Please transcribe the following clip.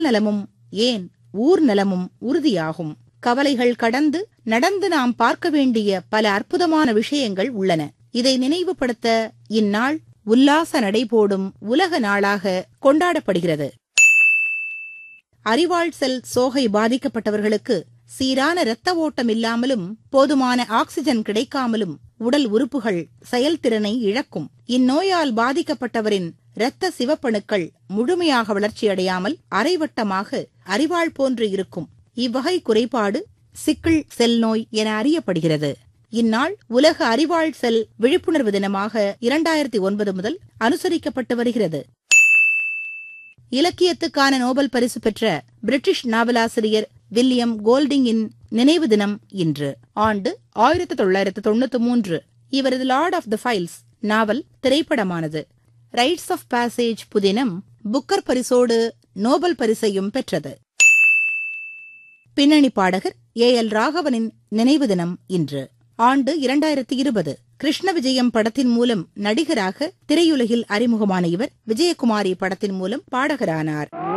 நலமும் ஏன் ஊர் நலமும் உறுதியாகும் கவலைகள் கடந்து நடந்து நாம் பார்க்க வேண்டிய பல அற்புதமான விஷயங்கள் உள்ளன இதை நினைவுபடுத்த இந்நாள் உல்லாச நடைபோடும் உலக நாளாக கொண்டாடப்படுகிறது அறிவாள் செல் சோகை பாதிக்கப்பட்டவர்களுக்கு சீரான இரத்த ஓட்டம் இல்லாமலும் போதுமான ஆக்சிஜன் கிடைக்காமலும் உடல் உறுப்புகள் செயல்திறனை இழக்கும் இந்நோயால் பாதிக்கப்பட்டவரின் இரத்த சிவப்பணுக்கள் முழுமையாக வளர்ச்சியடையாமல் அரைவட்டமாக அறிவாள் போன்று இருக்கும் இவ்வகை குறைபாடு சிக்கிள் செல் நோய் என அறியப்படுகிறது இந்நாள் உலக அறிவாள் செல் விழிப்புணர்வு தினமாக இரண்டாயிரத்தி ஒன்பது முதல் அனுசரிக்கப்பட்டு வருகிறது இலக்கியத்துக்கான நோபல் பரிசு பெற்ற பிரிட்டிஷ் நாவலாசிரியர் வில்லியம் கோல்டிங்கின் நினைவு தினம் இன்று ஆண்டு ஆயிரத்தி தொள்ளாயிரத்து தொண்ணூத்தி மூன்று இவரது லார்ட் ஆஃப் த ஃபைல்ஸ் நாவல் திரைப்படமானது ரைட்ஸ் ஆஃப் பாசேஜ் புதினம் புக்கர் பரிசோடு நோபல் பரிசையும் பெற்றது பின்னணி பாடகர் ஏ எல் ராகவனின் நினைவு தினம் இன்று ஆண்டு இரண்டாயிரத்தி இருபது கிருஷ்ண விஜயம் படத்தின் மூலம் நடிகராக திரையுலகில் அறிமுகமான இவர் விஜயகுமாரி படத்தின் மூலம் பாடகரானார்